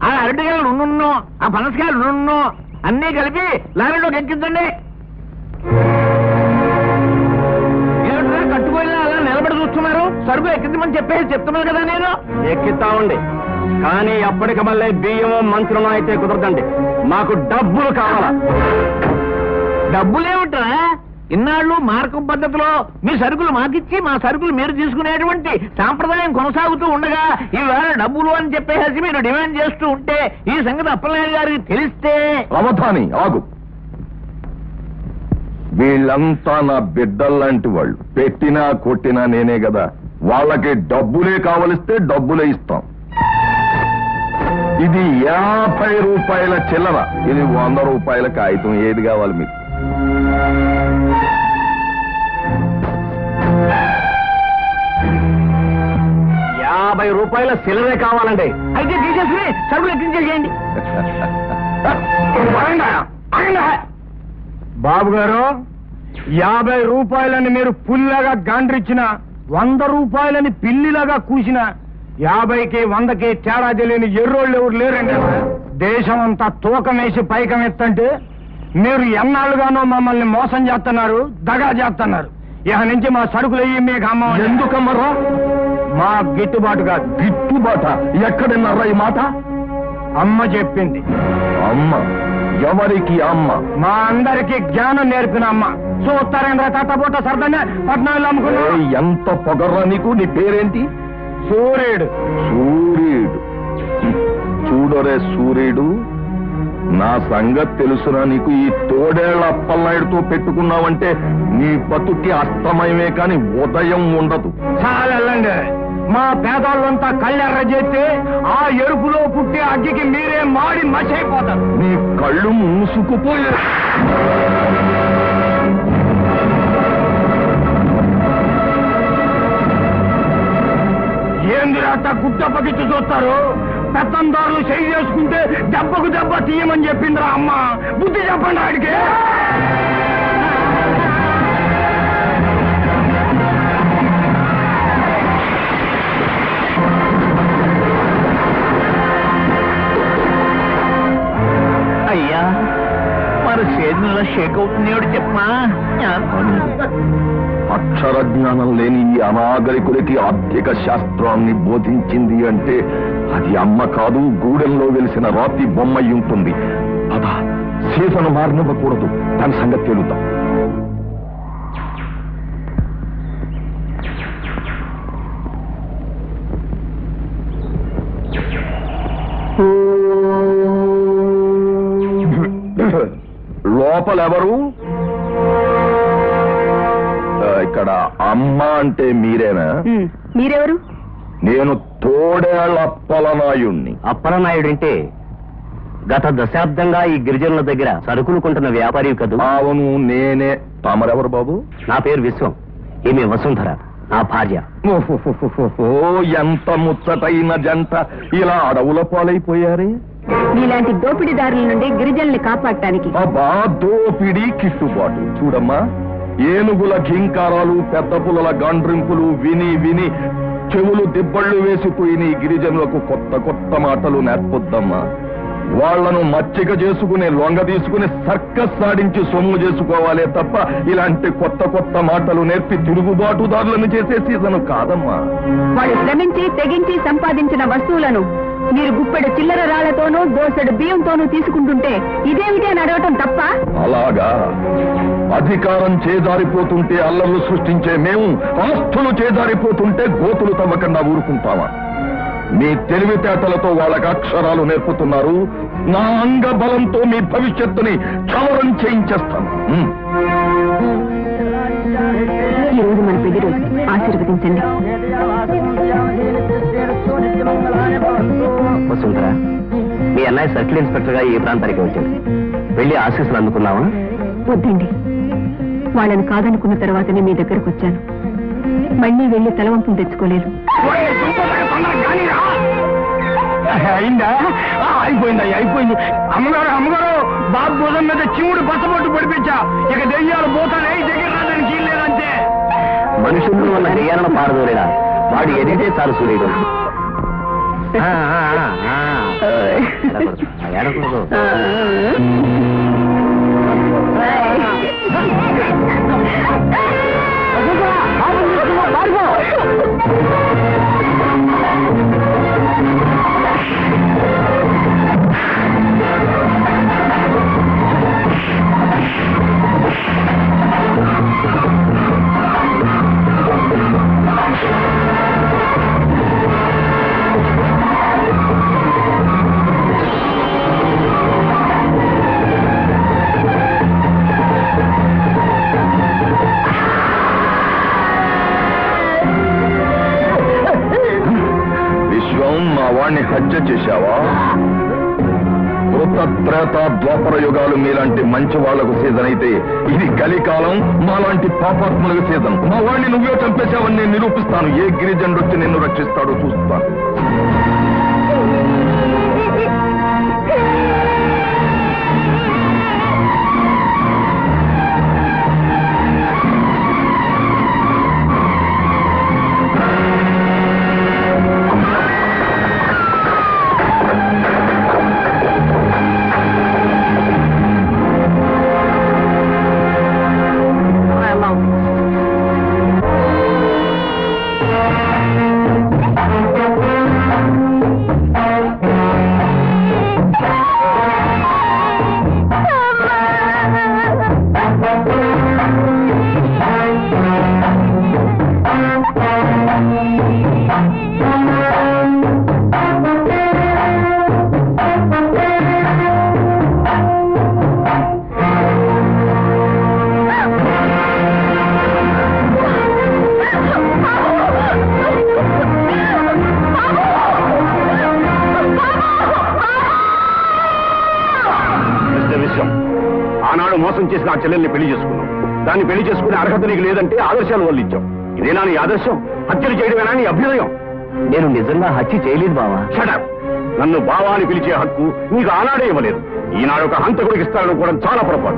ఆ అరటికాయలు రెండు ఆ పనసకాయలు రెండు అన్నీ కలిపి లారీలోకి ఎక్కించండి ఏమిట్రా కట్టుకోయినా అలా నిలబడి చూస్తున్నారు సరుకు ఎక్కించమని చెప్పేసి చెప్తున్నాను కదా నేను ఎక్కిస్తామండి కానీ అప్పటికి మళ్ళీ బియ్యము మంత్రులు అయితే కుదరదండి మాకు డబ్బులు కావాలా డబ్బులేమిట్రా ఇన్నాళ్ళు మార్గం పద్ధతిలో మీ సరుకులు మాకిచ్చి మా సరుకులు మీరు తీసుకునేటువంటి సాంప్రదాయం కొనసాగుతూ ఉండగా ఈవేళ డబ్బులు అని చెప్పేసి మీరు డిమాండ్ చేస్తూ ఉంటే ఈ సంగతి అప్పలనాయుడు గారికి తెలిస్తే అవధాని ఆగు వీళ్ళంతా నా బిడ్డల్లాంటి వాళ్ళు పెట్టినా కొట్టినా నేనే కదా వాళ్ళకి డబ్బులే కావలిస్తే డబ్బులే ఇస్తాం ఇది యాభై రూపాయల చిల్లర ఇది వంద రూపాయల కాగితం ఏది కావాలి మీకు యాభై రూపాయల సిల్లరే కావాలండి అయితే తీసేసుకుని సరుకులు ఎక్కించేసేయండి బాబు గారు యాభై రూపాయలని మీరు పుల్లాగా గాండ్రిచ్చిన వంద రూపాయలని పిల్లిలాగా కూసిన యాభైకి వందకి తేడా తెలియని ఎర్రోళ్ళు ఎవరు లేరండి దేశం అంతా తూకమేసి పైకం ఎత్తంటే మీరు ఎన్నాళ్ళుగానో మమ్మల్ని మోసం చేస్తున్నారు దగా చేస్తున్నారు ఇక నుంచి మా సరుకులు అయ్యి మీకు అమ్మ ఎందుకమ్మరా మా గిట్టుబాటు కాదు గిట్టుబాట ఎక్కడన్నారా ఈ మాట అమ్మ చెప్పింది అమ్మ ఎవరికి అమ్మ మా అందరికి జ్ఞానం నేర్పిన అమ్మ చూస్తారేంద్ర తట్టబోట సర్దనే పట్నాలు అమ్ముకున్నా ఏయ్, ఎంత పొగర్రా నీకు నీ పేరేంటి సూర్యుడు సూర్యుడు హ్మ్. చూడరే సూర్యుడు నా సంగతి తెలుసునా నీకు ఈ తోడేళ్ల అప్పలనాయుడుతో పెట్టుకున్నావంటే నీ బతుకి అస్తమయమే కాని ఉదయం ఉండదు చాలా వెళ్ళండి మా పేదోళ్ళంతా కళ్ళెర్ర చేస్తే ఆ ఎరుపులో పుట్టి అగ్గికి మీరే మాడి మసైపోతారు నీ కళ్ళు మూసుకుపోయే ఏంది అట్ట గుట్ట పగిచ్చి చూస్తారు పెత్తందారులు చేయి చేసుకుంటే దెబ్బకు దెబ్బ తీయమని చెప్పిందిరా అమ్మ బుద్ధి చెప్పండి ఆడికి అయ్యా మన చేతుల్లో షేక్ అవుతుంది ఏమిటి చెప్పమా అక్షర జ్ఞానం లేని ఈ అనాగరికులకి ఆర్థిక శాస్త్రాన్ని బోధించింది అంటే అది అమ్మ కాదు గూడెంలో వెలిసిన రాతి బొమ్మ అయి ఉంటుంది అదా సీతను మారనివ్వకూడదు దాని సంగతి తెలుద్దాం లోపలెవరు ఆ, ఇక్కడ అమ్మ అంటే మీరేనా ఉమ్, మీరెవరు నేను తోడేళ్ల అప్పలనాయుణ్ణి అప్పలనాయుడు అంటే గత దశాబ్దంగా ఈ గిరిజనుల దగ్గర సరుకులు కొంటున్న వ్యాపారి కదూ అవును నేనే తమరెవరు బాబు నా పేరు విశ్వం ఈమె వసుంధర నా భార్య ఓ ఎంత ముచ్చటైన జంట ఇలా అడవుల పాలైపోయారే మీలాంటి దోపిడీదారుల నుండి గిరిజనుల్ని కాపాడటానికి అబ్బా దోపిడి కిట్టుబాటు చూడమ్మా ఏనుగుల ఘీంకారాలు పెద్ద పుల్లల గాండ్రింపులు విని విని చెవులు దిబ్బళ్ళు వేసిపోయిన ఈ గిరిజనులకు కొత్త కొత్త మాటలు నేర్పొద్దమ్మా వాళ్లను మచ్చిక చేసుకుని లొంగ తీసుకుని సర్కస్ సాడించి సొమ్ము చేసుకోవాలే తప్ప ఇలాంటి కొత్త కొత్త మాటలు నేర్పి తిరుగుబాటుదారులను చేసే సీజను కాదమ్మా వాళ్ళు శ్రమించి తెగించి సంపాదించిన వస్తువులను మీరు గుప్పెడు చిల్లర రాళ్లతోనూ దోసెడు బియ్యంతోనూ తీసుకుంటుంటే ఇదేమిటి అని అడగటం తప్ప అలాగా అధికారం చేజారిపోతుంటే అల్లర్లు సృష్టించే మేము ఆస్తులు చేజారిపోతుంటే గోతులు తవ్వకుండా ఊరుకుంటామా మీ తెలివితేటలతో వాళ్ళకి అక్షరాలు నేర్పుతున్నారు నా అంగ బలంతో మీ భవిష్యత్తుని చవరం చేయించేస్తాను ఉమ్. ఈ రోజు మన పెళ్లి రోజు ఆశీర్వదించండి వసుంధర మీ అన్నయ్య సర్కిల్ ఇన్స్పెక్టర్ గా ఈ ప్రాంతానికి వచ్చింది వెళ్ళి ఆశీస్సులు అందుకున్నావా వద్దండి వాళ్ళని కాదనుకున్న తర్వాతనే మీ దగ్గరకు వచ్చాను మళ్ళీ వెళ్ళి తలవంపులు తెచ్చుకోలేరు అయిందా ఆ, అయిపోయింది అయిపోయింది అమ్మగారు అమ్మగారు బాబు భుజం మీద చివుడు బసబొట్టు పడిపించా ఇక దెయ్యాలు పోతానే దగ్గర రావడానికి వీలు లేదంతే మనుషుల్లో ఉన్న దెయ్యాలను పారదోలేడా వాడు ఎదిగితే చాలు సూర్యుడు ఏడకూడదు విశ్వం మా వాణ్ణి హత్య చేశావా కృత త్రేత ద్వాపర యుగాలు మీలాంటి మంచి వాళ్లకు సీజన్ అయితే ఇది కలికాలం మాలాంటి పాపాత్ములకు సీజన్ మా వాణ్ణి నువ్వే చంపేశావని నేను నిరూపిస్తాను ఏ గిరిజనుడు వచ్చి నిన్ను రక్షిస్తాడో చూస్తాను మిస్టర్ విశ్వం ఆనాడు మోసం చేసిన ఆ చెల్లెల్ని పెళ్లి చేసుకున్నావు దాన్ని పెళ్లి చేసుకునే అర్హత నీకు లేదంటే ఆదర్శాలు వల్ల ఇచ్చావు ఇదేనా నీ ఆదర్శం హత్యలు చేయడమేనా నీ అభ్యుదయం నేను నిజంగా హత్య చేయలేదు బావా షటప్ నన్ను బావా అని పిలిచే హక్కు నీకు ఆనాడే ఇవ్వలేదు ఈనాడు ఒక హంతకుడికి ఇస్తారనుకోవడం చాలా పొరపాటు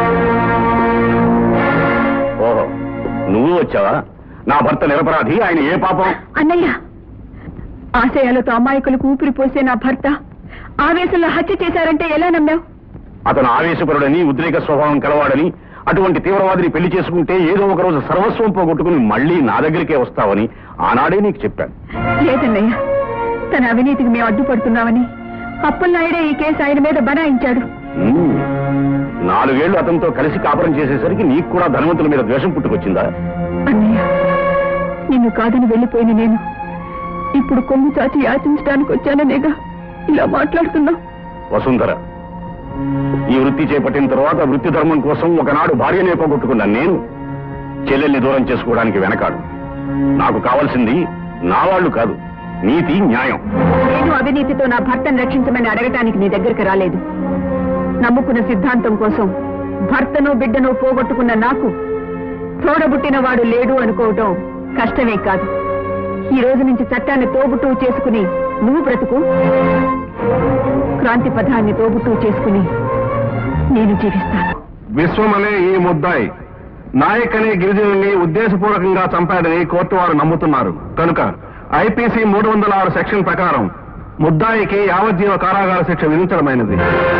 ఓహో నువ్వు వచ్చావా నా భర్త నిరపరాధి ఆయన ఏ పాపం అన్నయ్య ఆశయాలతో అమాయకులకు ఊపిరి పోసే నా భర్త ఆవేశంలో హత్య చేశారంటే ఎలా నమ్మావు అతను ఆవేశపరుడని ఉద్రేక స్వభావం కలవాడని అటువంటి తీవ్రవాదిని పెళ్లి చేసుకుంటే ఏదో ఒక రోజు సర్వస్వం పోగొట్టుకుని మళ్ళీ నా దగ్గరికే వస్తావని ఆనాడే నీకు చెప్పాను లేదన్నయ్య తన అవినీతికి మేము అడ్డుపడుతున్నామని అప్పలనాయుడే ఈ కేసు ఆయన మీద బనాయించాడు ఉమ్. నాలుగేళ్లు అతనితో కలిసి కాపురం చేసేసరికి నీకు కూడా ధనవంతుల మీద ద్వేషం పుట్టుకొచ్చిందా అన్నయ్య నిన్ను కాదని వెళ్ళిపోయిన నేను ఇప్పుడు కొమ్ము చాచి యాచించడానికి వచ్చాననేగా ఇలా మాట్లాడుతున్నావు వసుంధర ఈ వృత్తి చేపట్టిన తర్వాత వృత్తి ధర్మం కోసం ఒకనాడు భార్యనే పోగొట్టుకున్నాను నేను చెల్లెల్ని దూరం చేసుకోవడానికి వెనకాడు నాకు కావాల్సింది నా వాళ్ళు కాదు నీతి న్యాయం నేను అవినీతితో నా భర్తను రక్షించమని అడగటానికి నీ దగ్గరికి రాలేదు నమ్ముకున్న సిద్ధాంతం కోసం భర్తను బిడ్డను పోగొట్టుకున్న నాకు తోడబుట్టిన వాడు లేడు అనుకోవటం కష్టమే కాదు ఈ రోజు నుంచి చట్టాన్ని తోబుట్టువు చేసుకుని నువ్వు బ్రతుకు క్రాంతి పథాన్ని తోబుట్టువు చేసుకుని నేను జీవిస్తాను విశ్వం అనే ఈ ముద్దాయి నాయక్ అనే గిరిజనుల్ని ఉద్దేశపూర్వకంగా చంపాడని కోర్టు వారు నమ్ముతున్నారు కనుక ఐపీసీ మూడు వందల ఆరు సెక్షన్ ప్రకారం ముద్దాయికి యావజ్జీవ కారాగార శిక్ష విధించడమైనది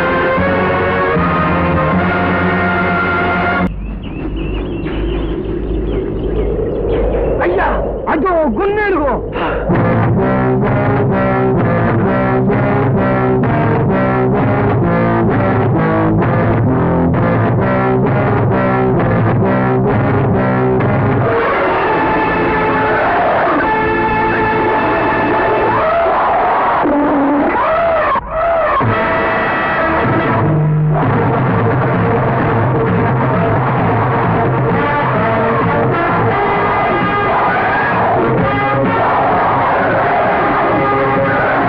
అయ్యా అదో గున్నేరుగో ఆ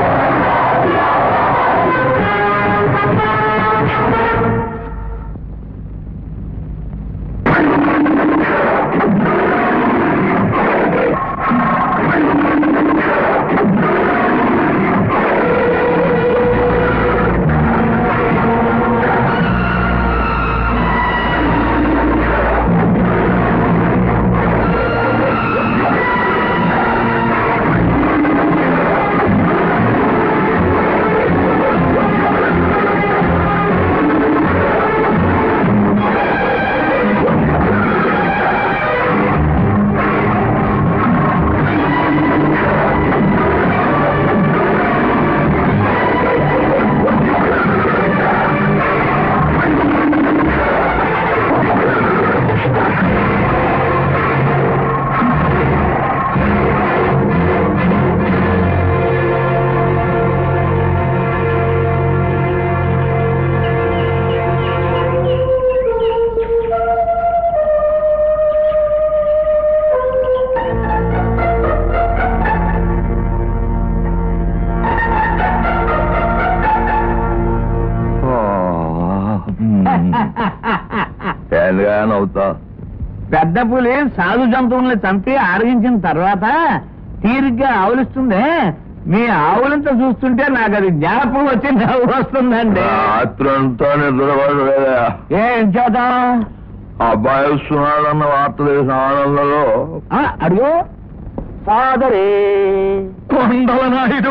ఎందుగా నవ్వుతా పెద్ద పులి సాధు జంతువుల్ని చంపి ఆరగించిన తర్వాత తీరిగ్గా ఆవులిస్తుంది మీ ఆవులంతా చూస్తుంటే నాకు అది జ్ఞాపకం వచ్చి నవ్వు వస్తుందండి రాత్రంతా నిద్రపడలేదా ఏం చేద్దాం అబ్బాయి వస్తున్నాడన్న వార్త తెలిసిన ఆనందంలో ఆ, అడుగు ఫాదరే కొండల నాయుడు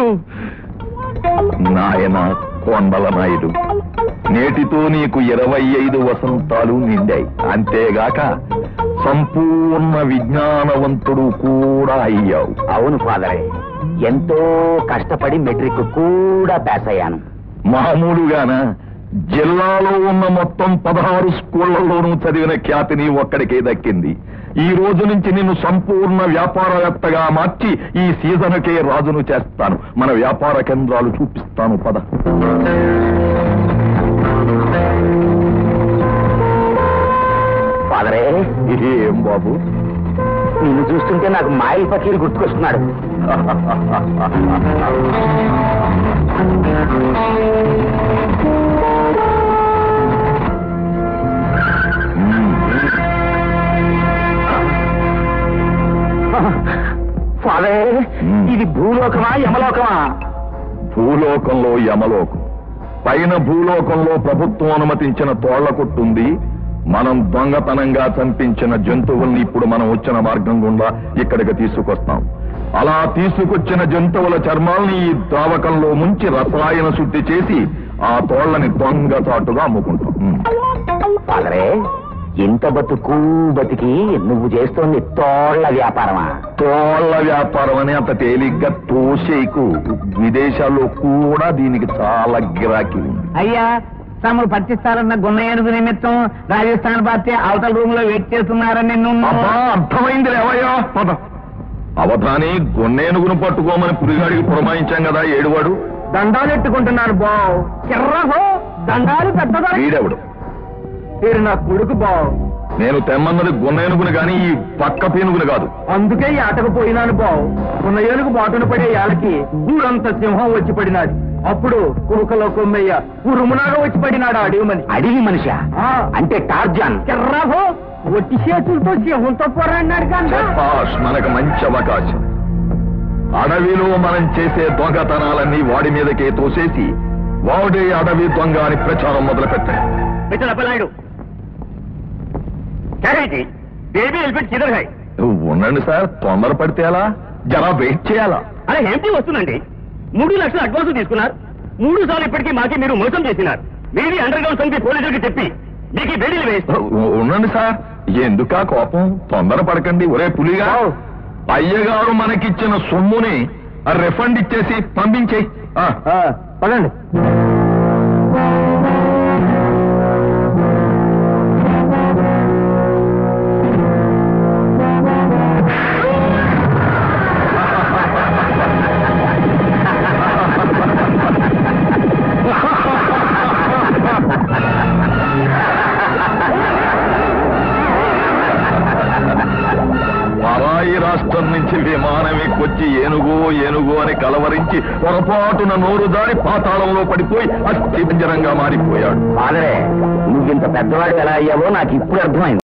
నాయన కొండల నాయుడు నేటితో నీకు ఇరవై ఐదు వసంతాలు నిండాయి అంతేగాక సంపూర్ణ విజ్ఞానవంతుడు కూడా అయ్యావు అవును ఫాదరే ఎంతో కష్టపడి మెట్రిక్ కూడా పాస్ అయ్యాను మామూలుగాన జిల్లాలో ఉన్న మొత్తం పదహారు స్కూళ్లలోనూ చదివిన ఖ్యాతిని ఒక్కడికే దక్కింది ఈ రోజు నుంచి నిన్ను సంపూర్ణ వ్యాపారవేత్తగా మార్చి ఈ సీజన్కే రాజును చేస్తాను మన వ్యాపార కేంద్రాలు చూపిస్తాను పద ఫాదరే ఏం బాబు నిన్ను చూస్తుంటే నాకు మాయిల్ ఫకీర్ గుర్తుకొస్తున్నాడు ఫాదరే ఇది భూలోకమా యమలోకమా భూలోకంలో యమలోకం పైన భూలోకంలో ప్రభుత్వం అనుమతించిన తోళ్ల కొట్టుంది మనం దొంగతనంగా చంపించిన జంతువుల్ని ఇప్పుడు మనం వచ్చిన మార్గం గుండా ఇక్కడికి తీసుకొస్తాం అలా తీసుకొచ్చిన జంతువుల చర్మాల్ని ఈ ద్రావకంలో ముంచి రసాయన శుద్ధి చేసి ఆ తోళ్లని దొంగచాటుగా అమ్ముకుంటాం ఉమ్. ఫాదరే ఇంత బతుకు బతికి నువ్వు చేస్తోంది తోళ్ల వ్యాపారమా తోళ్ల వ్యాపారం అని అంత తేలిగ్గా తోసేకు విదేశాల్లో కూడా దీనికి చాలా గిరాకీ ఉంది అయ్యా తమరు పట్టిస్తారన్న గున్న ఏనుగు నిమిత్తం రాజస్థాన్ పార్టీ అవతల రూమ్ లో వెయిట్ చేస్తున్నారని నిన్ను అబ్బా అర్థమైంది లేవయ్యా పద అవధాని గొన్నేనుగును పట్టుకోమని పులిగాడికి పురమాయించాం కదా ఏడువాడు దండాలెట్టుకుంటున్నాను బావ్ కిర్రహో దండాలు పెద్దదా వీడెవడు మీరు నా కొడుకు బావ్ నేను తెమ్మన్నది గొన్నేనుగుని గాని ఈ పక్క పీనుగుని కాదు అందుకే ఈ ఆటకు పోయినాను బావ్ ఉన్న ఏనుగు బాటున పడే ఏళ్ళకి ఊరంత సింహం వచ్చి పడినాది అప్పుడు కురుకలో కొమ్మయ్య ఉరుమునాగా వచ్చి పడినాడు అడివమని అడివి మనిషి ఆ. అంటే టార్జాన్ కిర్రహో ఒట్టి చేతులతో సింహంతో పోరాడినాడు కందా శభాష్, మనకు మంచి అవకాశం అడవిలో మనం చేసే దొంగతనాలన్నీ వాడి మీదకే తోసేసి వాడే అడవి దొంగ అని ప్రచారం మొదలు పెట్టండి మిస్టర్ అప్పలాయుడు బేబీ ఎలిఫెంట్ కిదర్ హై ఉండండి సార్ తొందర పడితే ఎలా జరా వెయిట్ చేయాలా అరే ఏంటి వస్తుందండి మూడు లక్షల అడ్వాన్స్ తీసుకున్నారు మూడు సార్లు ఇప్పటికీ మాకి మీరు మోసం చేసినారు మీది అండర్ గ్రౌండ్ సంగతి పోలీసులకి చెప్పి మీకు ఈ బేడీలు వేస్తాం ఉ- ఉండండి సార్ ఎందుకా కోపం తొందర పడకండి ఒరే పులిగా అయ్యగారు మనకిచ్చిన సొమ్ముని ఆ రిఫండ్ ఇచ్చేసి పంపించేయి పదండి పరాయి రాష్ట్రం నుంచి విమానం ఎక్కొచ్చి ఏనుగో ఏనుగో అని కలవరించి పొరపాటున నోరు దారి పాతాళంలో పడిపోయి అస్థిపంజరంగా మారిపోయాడు ఫాదరే నువ్వింత పెద్దవాడు ఎలా అయ్యావో నాకు ఇప్పుడు అర్థమైంది